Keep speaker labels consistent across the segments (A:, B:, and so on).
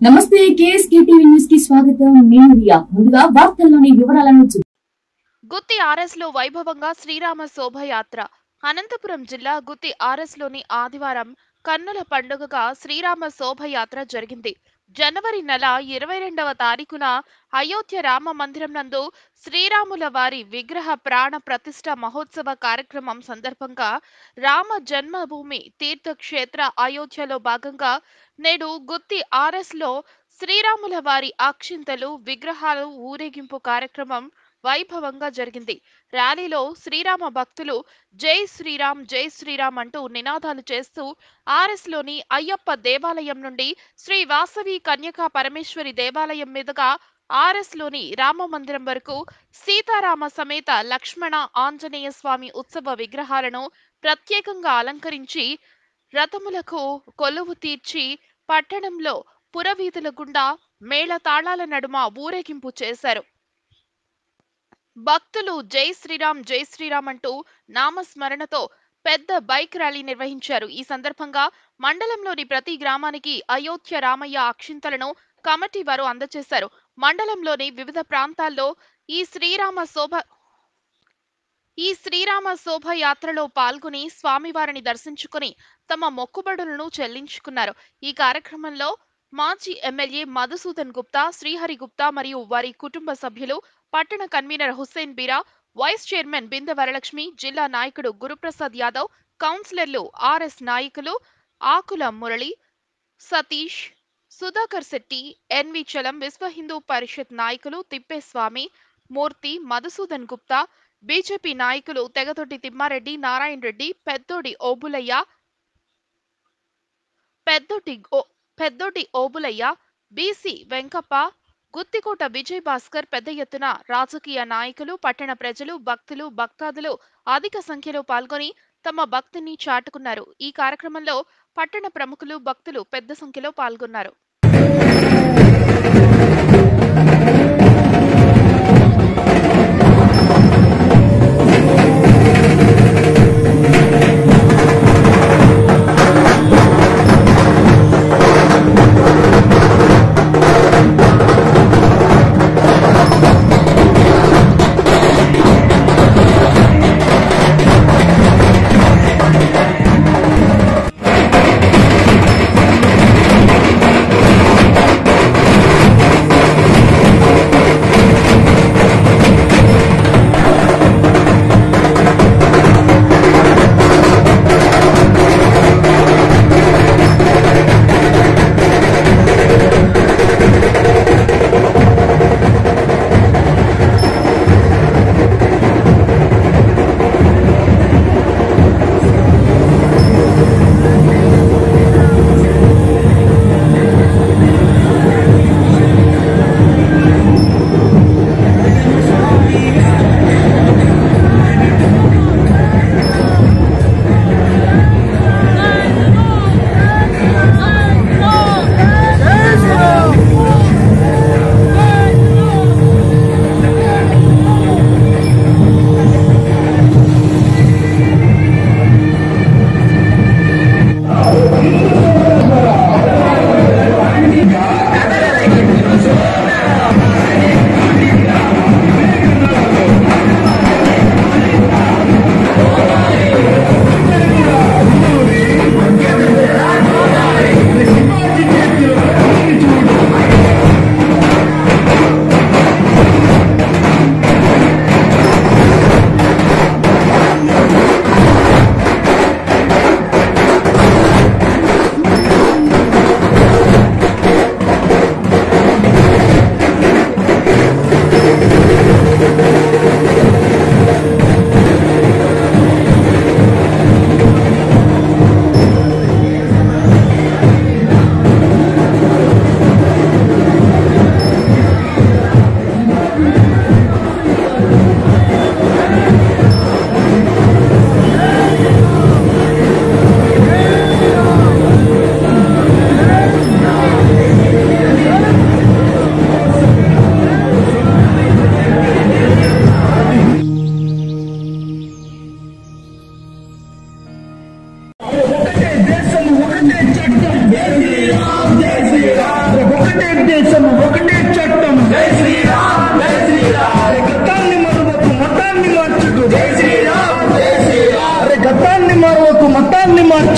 A: నమస్తే KSK TV news కి స్వాగతం నేను రియా ముందుగా వార్తల్లోని వివరాలను చూ-
B: గుత్తి ఆర్ఎస్ లో వైభవంగా శ్రీరామ శోభయాత్ర అనంతపురం జిల్లా గుత్తి ఆర్ఎస్ లోని ఆదివారం కన్నుల పండుగగా శ్రీరామ శోభయాత్ర జరిగింది జనవరి నెల ఇరవై రెండవ తారీఖున అయోధ్య రామ మందిరం నందు శ్రీరాముల వారి విగ్రహ ప్రాణ ప్రతిష్ఠ మహోత్సవ కార్యక్రమం సందర్భంగా రామ జన్మభూమి తీర్థక్షేత్ర అయోధ్యలో భాగంగా నేడు గుత్తి ఆర్ఎస్ లో శ్రీరాముల వారి అక్షింతలు విగ్రహాలు ఊరేగింపు కార్యక్రమం వైభవంగా జరిగింది ర్యాలీలో శ్రీరామ భక్తులు జై శ్రీరామ్ జై శ్రీరామ్ అంటూ నినాదాలు చేస్తూ ఆర్ఎస్ లోని అయ్యప్ప దేవాలయం నుండి శ్రీ వాసవి కన్యకా పరమేశ్వరి దేవాలయం మీదుగా ఆర్ఎస్ లోని రామ మందిరం వరకు సీతారామ సమేత లక్ష్మణ ఆంజనేయ స్వామి ఉత్సవ విగ్రహాలను ప్రత్యేకంగా అలంకరించి రథములకు కొలువు తీర్చి పట్టణంలో పురవీధుల గుండా మేళ తాళాల నడుమ ఊరేగింపు చేశారు భక్తులు జై శ్రీరామ్ జై శ్రీరామ్ అంటూ నామస్మరణతో పెద్ద బైక్ ర్యాలీ నిర్వహించారు ఈ సందర్భంగా మండలంలోని ప్రతి గ్రామానికి అయోధ్య రామయ్య అక్షింతలను కమిటీ వారు అందజేశారు మండలంలోని వివిధ ప్రాంతాల్లో ఈ శ్రీరామ శోభ ఈ శ్రీరామ శోభయాత్రలో పాల్గొని స్వామివారిని దర్శించుకుని తమ మొక్కుబడులను చెల్లించుకున్నారు ఈ కార్యక్రమంలో మాజీ ఎమ్మెల్యే మధుసూదన్ గుప్తా శ్రీహరి గుప్తా మరియు వారి కుటుంబ సభ్యులు పట్టణ convener Hussain Beera vice chairman Binde Varalakshmi జిల్లా నాయకుడు గురుప్రసాద్ యాదవ్ కౌన్సిలర్లు ఆర్ఎస్ నాయకులు ఆకుల మురళి సతీష్ సుధాకర్ శెట్టి ఎన్వి చలం విశ్వ హిందూ పరిషత్ నాయకులు తిప్పేస్వామి మూర్తి మధుసూదన్ గుప్తా బీజేపీ నాయకులు తెగతొట్టి తిమ్మారెడ్డి నారాయణ రెడ్డి పెద్దోడి ఓబులయ్య పెద్దోటి ఓ- పెద్దోటి ఓబులయ్య బీసీ వెంకప్ప గుత్తికోట విజయ్ భాస్కర్ పెద్ద ఎత్తున రాజకీయ నాయకులు పట్టణ ప్రజలు భక్తులు భక్తాదులు అధిక సంఖ్యలో పాల్గొని తమ భక్తిని చాటుకున్నారు ఈ కార్యక్రమంలో పట్టణ ప్రముఖులు భక్తులు పెద్ద సంఖ్యలో పాల్గొన్నారు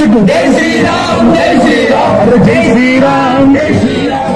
C: మీకు జై శ్రీరామ్ జై శ్రీరామ్ జై శ్రీరామ్ జై శ్రీరామ్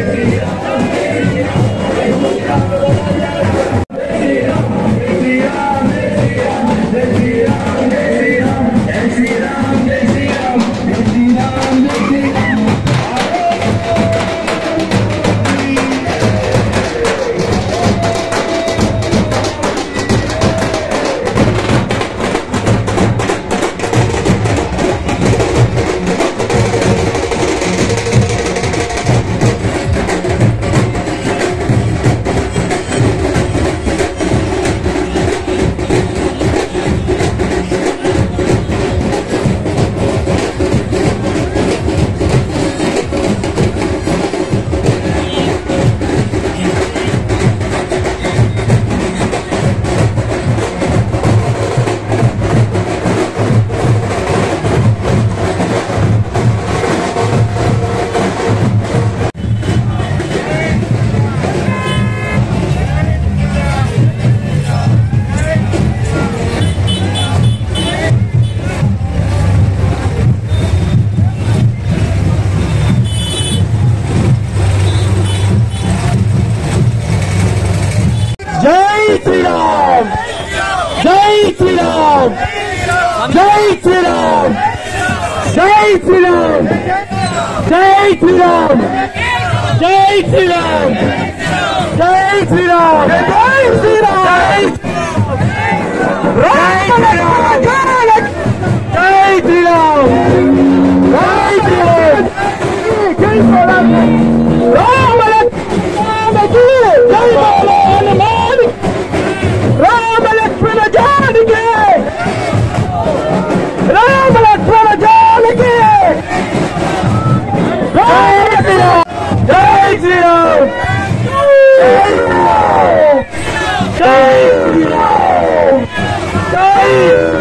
C: జై శ్రీరామ్ జై శ్రీరామ్ జై శ్రీరామ్ జై శ్రీరామ్ జై శ్రీరామ్ జై శ్రీరామ్ జై శ్రీరామ్ జై శ్రీరామ్ జై శ్రీరామ్ జై శ్రీరామ్ జై శ్రీరామ్ జై శ్రీరామ్ రామ రామకి జై బాల హనుమాన్ రామ లక్ష్మణ జానకి రామ లక్ష్మణ జానకి జై శ్రీరామ్ జై శ్రీరామ్ జై శ్రీరామ్ జై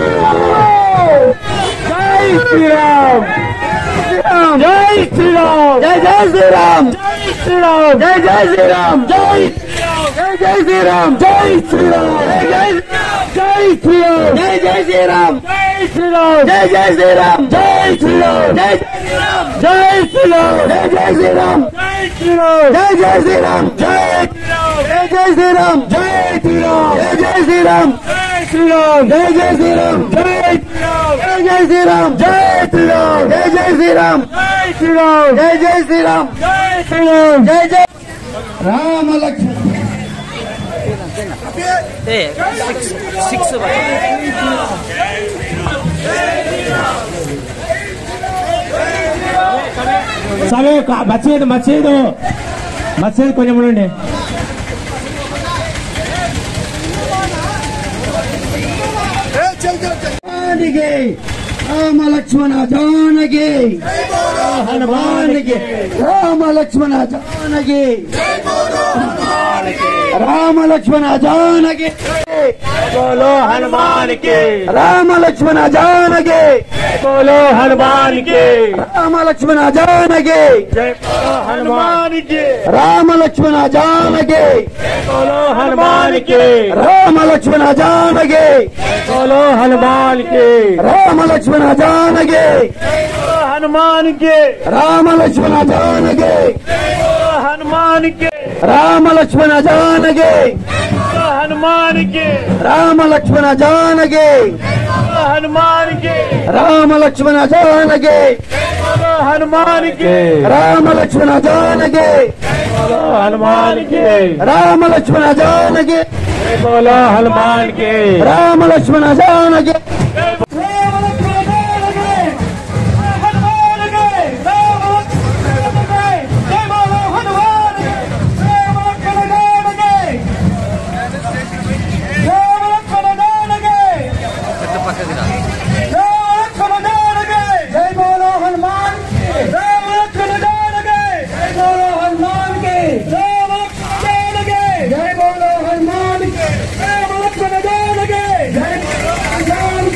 C: శ్రీరామ్ జై శ్రీరామ్ జై జై శ్రీరామ్ జై శ్రీరామ్ జై జై శ్రీరామ్ జై జై జై శ్రీరామ్ జై శ్రీరామ్ జై జై శ్రీరామ్ జై జై శ్రీరామ్ జై శ్రీరామ్ జై జై శ్రీరామ్ జై శ్రీరామ్ జై జై శ్రీరామ్ జై జై శ్రీరామ్ జై శ్రీరామ్ జై జై శ్రీరామ్ జై జై శ్రీరామ్ జై శ్రీరామ్ జై జై శ్రీరామ్ జై శ్రీరామ్ జై జై శ్రీరామ్ జై జై జై శ్రీరామ్ జై శ్రీరామ్ జై జై శ్రీరామ్ జై శ్రీరామ్ జై జై శ్రీరామ్ జై శ్రీరామ్ జై జై రామ లక్ష్మణ
D: సరే మర్చిపోయేది మర్చిపోయేదు మర్చిపోయేది కొంచెం ఉండండి
C: జానకి రామ లక్ష్మణ జానకి హనుమానికి రామ లక్ష్మణ జానకి రామ లక్ష్మణ జానకి
D: బోలో హనుమానికి
C: రామ లక్ష్మణ జానకి
D: బోలో హనుమానికి
C: రామ లక్ష్మణ జానకి
D: జై బోలో హనుమానికి
C: రామ లక్ష్మణ జానకి
D: బోలో హనుమానికి
C: రామ లక్ష్మణ జానకి
D: బోలో హనుమానికి
C: రామ లక్ష్మణ జానకి
D: బోలో హనుమానికి
C: రామ లక్ష్మణ జానకి
D: బోలో హనుమానికి
C: రామ లక్ష్మణ జానకి
D: బోలో హనుమానికి
C: రామ లక్ష్మణ జానకి
D: బోలో హనుమానికి
C: రామ లక్ష్మణ జానకి
D: బోలో హనుమానికి
C: రామ లక్ష్మణ జానకి
D: బోలో హనుమానికి
C: రామ లక్ష్మణ జానకి
D: బోలో హనుమానికి
C: రామ లక్ష్మణ జానకి జై బోలో హనుమాన్ రామ లక్ష్మణ జానకి జై బోలో హనుమాన్ కి రామ జానకి జై బోలో హనుమాన్ కి రామ లక్ష్మణ జానకి జై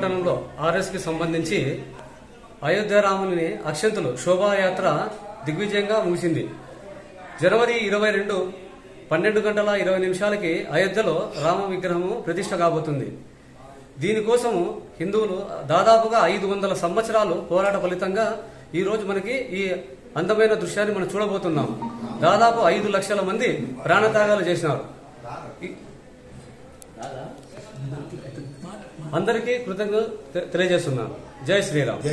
E: పట్టణంలో ఆర్ఎస్కి సంబంధించి అయోధ్య రాముని అక్షంతులు శోభాయాత్ర దిగ్విజయంగా ముగిసింది జనవరి ఇరవై రెండు పన్నెండు గంటల ఇరవై నిమిషాలకి అయోధ్యలో రామ విగ్రహము ప్రతిష్ట కాబోతుంది దీనికోసం హిందువులు దాదాపుగా ఐదు వందల సంవత్సరాలు పోరాట ఫలితంగా ఈ రోజు మనకి ఈ అందమైన దృశ్యాన్ని మనం చూడబోతున్నాం దాదాపు ఐదు లక్షల మంది ప్రాణత్యాగాలు చేసినారు ఈ- అందరికీ కృతజ్ఞతలు తె- తెలియజేస్తున్నాను జై శ్రీరామ్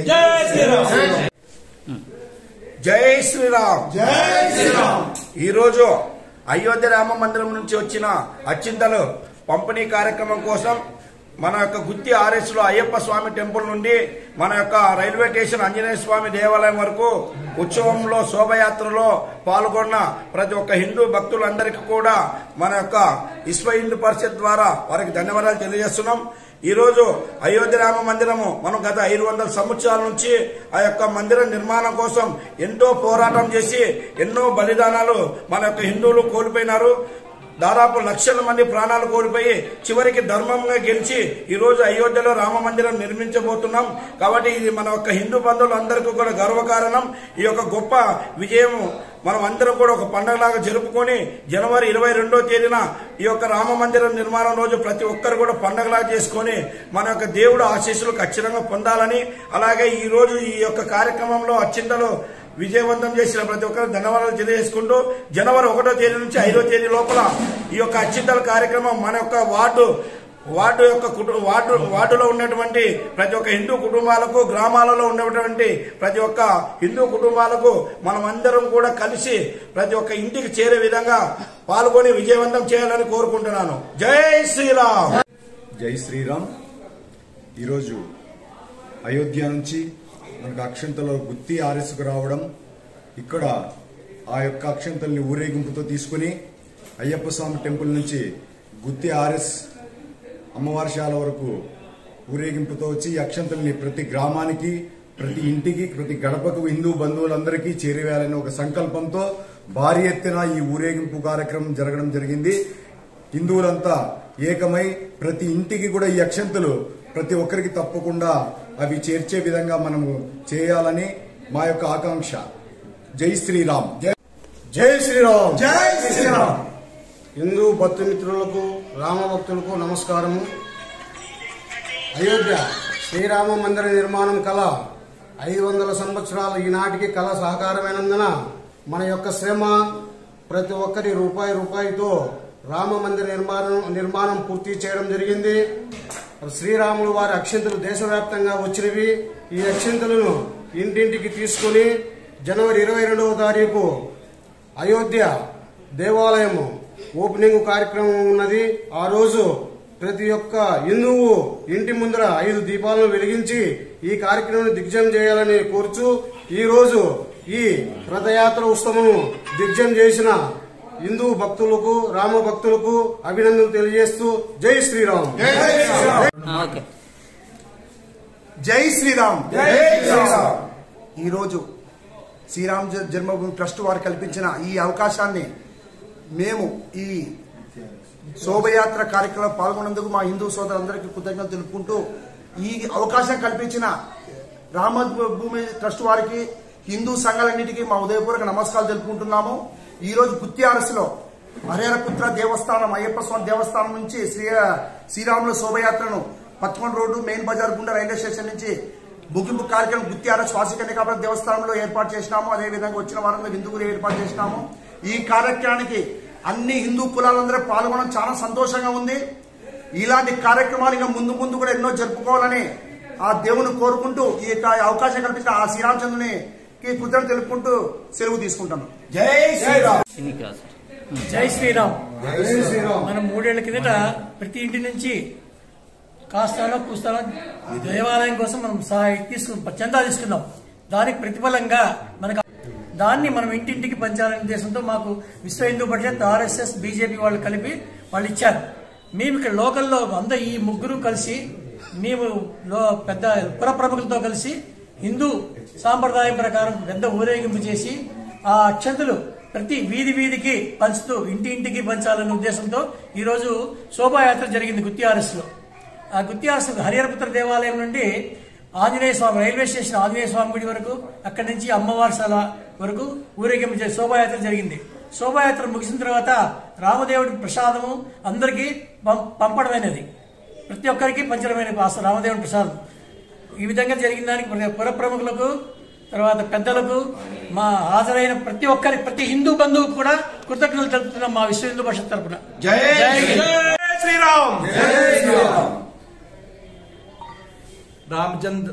F: జై శ్రీరామ్ జై శ్రీరామ్ ఈ రోజు అయోధ్య రామ మందిరం నుంచి వచ్చిన అచ్చింతలు పంపిణీ కార్యక్రమం కోసం మన యొక్క గుత్తి ఆర్ఎస్ లో అయ్యప్ప స్వామి టెంపుల్ నుండి మన యొక్క రైల్వే స్టేషన్ ఆంజనేయ స్వామి దేవాలయం వరకు ఉత్సవంలో శోభయాత్రలో పాల్గొన్న ప్రతి ఒక్క హిందూ భక్తులందరికీ కూడా మన యొక్క విశ్వ హిందూ పరిషత్ ద్వారా వారికి ధన్యవాదాలు తెలియజేస్తున్నాం ఈ రోజు అయోధ్య రామ మందిరము మనం గత ఐదు వందల సంవత్సరాల నుంచి ఆ యొక్క మందిర నిర్మాణం కోసం ఎంతో పోరాటం చేసి ఎన్నో బలిదానాలు మన యొక్క హిందువులు కోల్పోయినారు దాదాపు లక్షల మంది ప్రాణాలు కోల్పోయి చివరికి ధర్మంగా గెలిచి ఈ రోజు అయోధ్యలో రామ మందిరం నిర్మించబోతున్నాం కాబట్టి ఇది మన యొక్క హిందూ బంధువులందరికీ కూడా గర్వకారణం ఈ యొక్క గొప్ప విజయం మనం అందరం కూడా ఒక పండగలాగా జరుపుకొని జనవరి ఇరవై రెండో తేదీన ఈ యొక్క రామ మందిరం నిర్మాణం రోజు ప్రతి ఒక్కరు కూడా పండగలా చేసుకొని మన యొక్క దేవుడు ఆశీస్సులు ఖచ్చితంగా పొందాలని అలాగే ఈ రోజు ఈ యొక్క కార్యక్రమంలో అచ్చింతలు విజయవంతం చేసిన ప్రతి ఒక్కరు ధన్యవాదాలు తెలియజేసుకుంటూ జనవరి ఒకటో తేదీ నుంచి ఐదో తేదీ లోపల ఈ యొక్క అచ్చింతల కార్యక్రమం మన యొక్క వార్డు వార్డు యొక్క కుటు- వార్డు వార్డులో ఉన్నటువంటి ప్రతి ఒక్క హిందూ కుటుంబాలకు గ్రామాలలో ఉన్నటువంటి ప్రతి ఒక్క హిందూ కుటుంబాలకు మనం అందరం కూడా కలిసి ప్రతి ఒక్క ఇంటికి చేరే విధంగా పాల్గొని విజయవంతం చేయాలని కోరుకుంటున్నాను జై శ్రీరామ్
G: జై శ్రీరామ్ ఈరోజు అయోధ్య నుంచి మనకు అక్షంతలో గుత్తి ఆర్ఎస్కు రావడం ఇక్కడ ఆ యొక్క అక్షంతల్ని ఊరేగింపుతో తీసుకుని అయ్యప్ప స్వామి టెంపుల్ నుంచి గుత్తి ఆర్ఎస్ అమ్మవారి శాల వరకు ఊరేగింపుతో వచ్చి ఈ అక్షంతల్ని ప్రతి గ్రామానికి ప్రతి ఇంటికి ప్రతి గడపకు హిందూ బంధువులందరికీ చేరవేయాలనే ఒక సంకల్పంతో భారీ ఎత్తున ఈ ఊరేగింపు కార్యక్రమం జరగడం జరిగింది హిందువులంతా ఏకమై ప్రతి ఇంటికి కూడా ఈ అక్షంతలు ప్రతి ఒక్కరికి తప్పకుండా అవి చేర్చే విధంగా మనము చేయాలని మా యొక్క ఆకాంక్ష జై శ్రీరామ్ జై
H: జై శ్రీరామ్
F: జై శ్రీరామ్
H: హిందూ భక్తుమిత్రులకు రామ భక్తులకు నమస్కారము అయోధ్య శ్రీరామ మందిర నిర్మాణం కళ ఐదు వందల సంవత్సరాలు ఈనాటికి కళ సహకారమైనందున మన యొక్క శ్రమ ప్రతి ఒక్కరి రూపాయి రూపాయితో రామ మందిర నిర్మాణం నిర్మాణం పూర్తి చేయడం జరిగింది శ్రీరాములు వారి అక్షంతలు దేశవ్యాప్తంగా వచ్చినవి ఈ అక్షంతలను ఇంటింటికి తీసుకుని జనవరి ఇరవై రెండవ తారీఖు అయోధ్య దేవాలయము ఓపెనింగ్ కార్యక్రమం ఉన్నది ఆ రోజు ప్రతి ఒక్క హిందువు ఇంటి ముందర ఐదు దీపాలను వెలిగించి ఈ కార్యక్రమాన్ని దిగ్జయం చేయాలని కోరుచు ఈ రోజు ఈ రథయాత్ర ఉత్సవం దిగ్జయం చేసిన హిందూ భక్తులకు రామ భక్తులకు అభినందనలు తెలియజేస్తూ జై శ్రీరామ్
F: జై శ్రీరామ్ జై శ్రీరామ్ ఈరోజు శ్రీరామ్ జ- జన్మభూమి ట్రస్ట్ వారు కల్పించిన ఈ అవకాశాన్ని మేము ఈ శోభయాత్ర కార్యక్రమంలో పాల్గొన్నందుకు మా హిందూ సోదరులందరికీ కృతజ్ఞతలు తెలుపుకుంటూ ఈ అవకాశం కల్పించిన రామభూమి ట్రస్ట్ వారికి హిందూ సంఘాలన్నిటికీ మా ఉదయపూర్వక నమస్కారాలు తెలుపుకుంటున్నాము ఈ రోజు గుత్తిఆర్ఎస్లో హరిహరపుత్ర దేవస్థానం అయ్యప్ప స్వామి దేవస్థానం నుంచి శ్రీ శ్రీరాముల శోభయాత్రను పచ్చకొండ రోడ్డు మెయిన్ బజార్ గుండా రైల్వే స్టేషన్ నుంచి ముగింపు కార్యక్రమం గుత్తిఆర్ఎస్ స్వాసికన్యకాపుర దేవస్థానంలో ఏర్పాటు చేసినాము అదే విధంగా వచ్చిన వారంలో విందుగురు ఏర్పాటు చేసినాము ఈ కార్యక్రమానికి అన్ని హిందూ కులాలందరూ పాల్గొనడం చాలా సంతోషంగా ఉంది ఇలాంటి కార్యక్రమాలు ఇంకా ముందు ముందు కూడా ఎన్నో జరుపుకోవాలని ఆ దేవుని కోరుకుంటూ ఈ యొక్క అవకాశం కల్పించిన ఆ శ్రీరామచంద్రుని కృతజ్ఞత తెలుపుకుంటూ సెలవు తీసుకుంటాను జై శ్రీరామ్
I: జై శ్రీరామ్
H: జై శ్రీరామ్
I: మనం మూడేళ్ల కిందట ప్రతి ఇంటి నుంచి కాస్తానో కూస్తానో దేవాలయం కోసం మనం సహాయ తీసుకు చందా తీసుకున్నాం దానికి ప్రతిఫలంగా మనకు దాన్ని మనం ఇంటింటికి పంచాలనే ఉద్దేశంతో మాకు విశ్వ హిందూ పరిషత్ ఆర్ఎస్ఎస్ బీజేపీ వాళ్ళు కలిపి వాళ్ళు ఇచ్చారు మేము ఇక్కడ లోకల్లో అంతా ఈ ముగ్గురు కలిసి మేము లో పెద్ద పుర ప్రముఖులతో కలిసి హిందూ సాంప్రదాయం ప్రకారం పెద్ద ఊరేగింపు చేసి ఆ అక్షంతలు ప్రతి వీధి వీధికి పంచుతూ ఇంటి ఇంటికి పంచాలనే ఉద్దేశంతో ఈ రోజు శోభాయాత్ర జరిగింది గుత్తి ఆర్ఎస్ లో ఆ గుత్యాసు హరిహరపుత్ర దేవాలయం నుండి ఆంజనేయ స్వామి రైల్వే స్టేషన్ ఆంజనేయ స్వామి గుడి వరకు అక్కడి నుంచి అమ్మవారిశాల వరకు ఊరేగింపు చే- శోభాయాత్ర జరిగింది శోభాయాత్ర ముగిసిన తర్వాత రామదేవుడి ప్రసాదము అందరికీ పం- పంపడమైనది ప్రతి ఒక్కరికి పంచడమైన పాస రామదేవుడి ప్రసాదం ఈ విధంగా జరిగిన దానికి ప్రతి పుర ప్రముఖులకు తర్వాత పెద్దలకు మా హాజరైన ప్రతి ఒక్కరి ప్రతి హిందూ బంధువుకు కూడా కృతజ్ఞతలు తెలుపుతున్నాం మా విశ్వ హిందూ పరిషత్ తరపున
F: జై
D: శ్రీరామ్ రామచంద్ర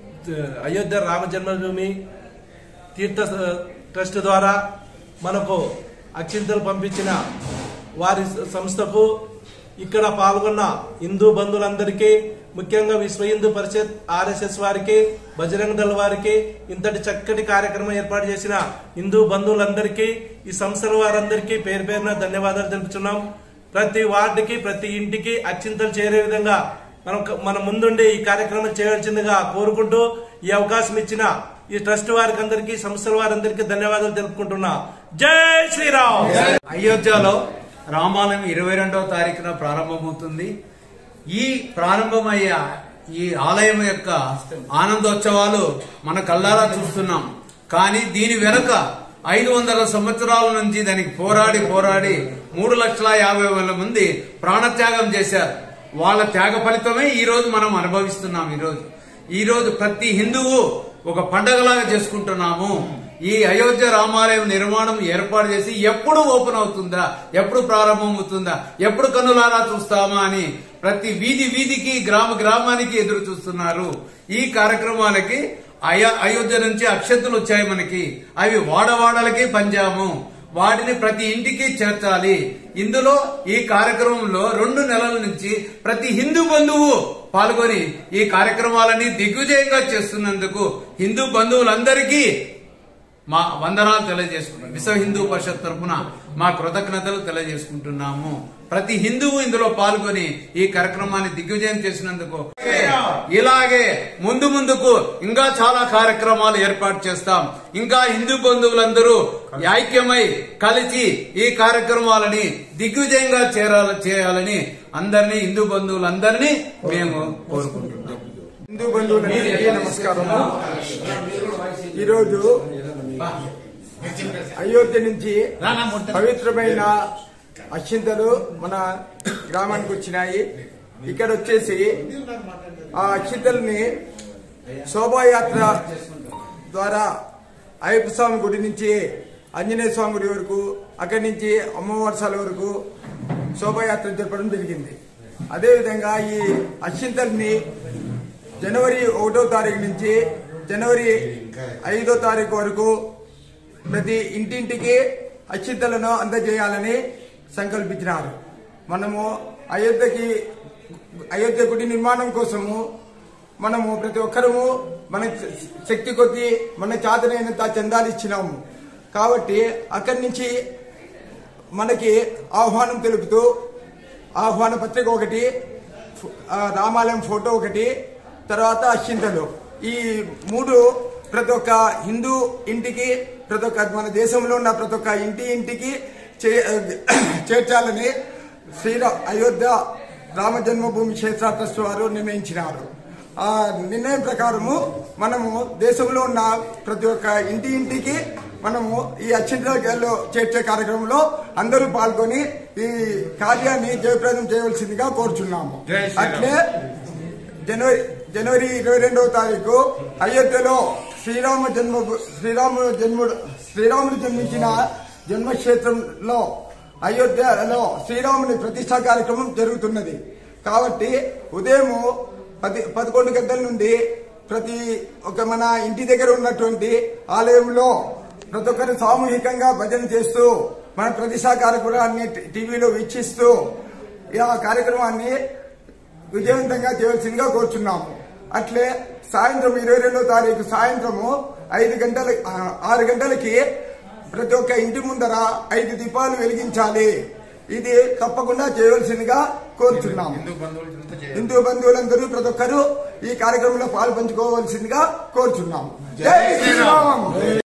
D: అయోధ్య రామ జన్మభూమి తీర్థ ట్రస్ట్ ద్వారా మనకు అక్షింతలు పంపించిన వారి సంస్థకు ఇక్కడ పాల్గొన్న హిందూ బంధువులందరికీ ముఖ్యంగా విశ్వ హిందూ పరిషత్ ఆర్ఎస్ఎస్ వారికి బజరంగ దళ వారికి ఇంతటి చక్కటి కార్యక్రమం ఏర్పాటు చేసిన హిందూ బంధువులందరికీ ఈ సంస్థల వారందరికీ పేరు పేరున ధన్యవాదాలు తెలుపుతున్నాం ప్రతి వార్డుకి ప్రతి ఇంటికి అక్షింతలు చేరే విధంగా మనం మన ముందుండి ఈ కార్యక్రమం చేయవలసిందిగా కోరుకుంటూ ఈ అవకాశం ఇచ్చిన ఈ ట్రస్ట్ వారికి అందరికీ సంస్థల వారందరికీ ధన్యవాదాలు తెలుపుకుంటున్నా జై శ్రీరామ్
J: అయోధ్యలో రామాలయం ఇరవై రెండవ తారీఖున ప్రారంభమవుతుంది ఈ ప్రారంభమయ్యే ఈ ఆలయం యొక్క ఆనందోత్సవాలు మన కళ్ళారా చూస్తున్నాం కానీ దీని వెనుక ఐదు వందల సంవత్సరాల నుంచి దానికి పోరాడి పోరాడి మూడు లక్షల యాభై వేల మంది ప్రాణత్యాగం చేశారు వాళ్ళ త్యాగ ఫలితమే ఈ రోజు మనం అనుభవిస్తున్నాం ఈ రోజు ఈ రోజు ప్రతి హిందువు ఒక పండగలాగా చేసుకుంటున్నాము ఈ అయోధ్య రామాలయం నిర్మాణం ఏర్పాటు చేసి ఎప్పుడు ఓపెన్ అవుతుందా ఎప్పుడు ప్రారంభం అవుతుందా ఎప్పుడు కన్నులారా చూస్తామా అని ప్రతి వీధి వీధికి గ్రామ గ్రామానికి ఎదురు చూస్తున్నారు ఈ కార్యక్రమాలకి అయ అయోధ్య నుంచి అక్షంతులు వచ్చాయి మనకి అవి వాడవాడలకి పంచాము వాటిని ప్రతి ఇంటికి చేర్చాలి ఇందులో ఈ కార్యక్రమంలో రెండు నెలల నుంచి ప్రతి హిందూ బంధువు పాల్గొని ఈ కార్యక్రమాలని దిగ్విజయంగా చేస్తున్నందుకు హిందూ బంధువులందరికీ మా వందనాలు తెలియజేసుకుంటాం విశ్వ హిందూ పరిషత్ తరఫున మా కృతజ్ఞతలు తెలియజేసుకుంటున్నాము ప్రతి హిందువు ఇందులో పాల్గొని ఈ కార్యక్రమాన్ని దిగ్విజయం చేసినందుకు ఇలాగే ముందు ముందుకు ఇంకా చాలా కార్యక్రమాలు ఏర్పాటు చేస్తాం ఇంకా హిందూ బంధువులందరూ ఐక్యమై కలిసి ఈ కార్యక్రమాలని దిగ్విజయంగా చేరాల చేయాలని అందరినీ హిందూ బంధువులందరినీ మేము కోరుకుంటున్నాం
K: హిందూ బంధువులందరికీ నమస్కారము ఈరోజు అయోధ్య నుంచి పవిత్రమైన అక్షింతలు మన గ్రామానికి వచ్చినాయి ఇక్కడ వచ్చేసి ఆ అక్షింతల్ని శోభాయాత్ర ద్వారా అయ్యప్ప స్వామి గుడి నుంచి ఆంజనేయ స్వామి గుడి వరకు అక్కడి నుంచి అమ్మవారసాల వరకు శోభాయాత్ర జరపడం జరిగింది అదేవిధంగా ఈ అక్షింతల్ని జనవరి ఒకటో తారీఖు నుంచి జనవరి ఐదో తారీఖు వరకు ప్రతి ఇంటింటికి అక్షింతలను అందజేయాలని సంకల్పించినారు మనము అయోధ్యకి అయోధ్య గుడి నిర్మాణం కోసము మనము ప్రతి ఒక్కరము మన శక్తి కొద్దీ మన చాతనైనంత చందాలు ఇచ్చినాము కాబట్టి అక్కడి నుంచి మనకి ఆహ్వానం తెలుపుతూ ఆహ్వాన పత్రిక ఒకటి ఆ, రామాలయం ఫోటో ఒకటి తర్వాత అక్షింతలు ఈ మూడు ప్రతి ఒక్క హిందూ ఇంటికి ప్రతి ఒక్క మన దేశంలో ఉన్న ప్రతి ఒక్క ఇంటి ఇంటికి చే- చేర్చాలని శ్రీరా అయోధ్య రామ జన్మభూమి క్షేత్ర ట్రస్ట్ వారు నిర్ణయించినారు ఆ నిర్ణయం ప్రకారము మనము దేశంలో ఉన్న ప్రతి ఒక్క ఇంటి ఇంటికి మనము ఈ అక్షింతలో చేర్చే కార్యక్రమంలో అందరూ పాల్గొని ఈ కార్యాన్ని జయప్రదం చేయవలసిందిగా కోరుచున్నాము
J: జై శ్రీరామ్.
K: అట్లే జనవరి జనవరి ఇరవై రెండవ తారీఖు అయోధ్యలో శ్రీరామ జన్మ శ్రీరామ జన్ముడు శ్రీరాముడు జన్మించిన జన్మక్షేత్రంలో అయోధ్యలో శ్రీరాముని ప్రతిష్టా కార్యక్రమం జరుగుతున్నది కాబట్టి ఉదయం పది పదకొండు గంటల నుండి ప్రతి ఒక మన ఇంటి దగ్గర ఉన్నటువంటి ఆలయంలో ప్రతి ఒక్కరు సామూహికంగా భజన చేస్తూ మన ప్రతిష్టా కార్యక్రమాన్ని టీవీలో వీక్షిస్తూ ఈ ఆ కార్యక్రమాన్ని విజయవంతంగా చేయవలసిందిగా కోరుచున్నాము అట్లే సాయంత్రం ఇరవై రెండో తారీఖు సాయంత్రము ఐదు గంటల ఆ, ఆరు గంటలకి ప్రతి ఒక్క ఇంటి ముందర ఐదు దీపాలు వెలిగించాలి ఇది తప్పకుండా చేయవలసిందిగా కోరుచున్నాము హిందూ బంధువులందరూ ప్రతి ఒక్కరూ ఈ కార్యక్రమంలో పాలు పంచుకోవాల్సిందిగా కోరుచున్నాము జై శ్రీరామ్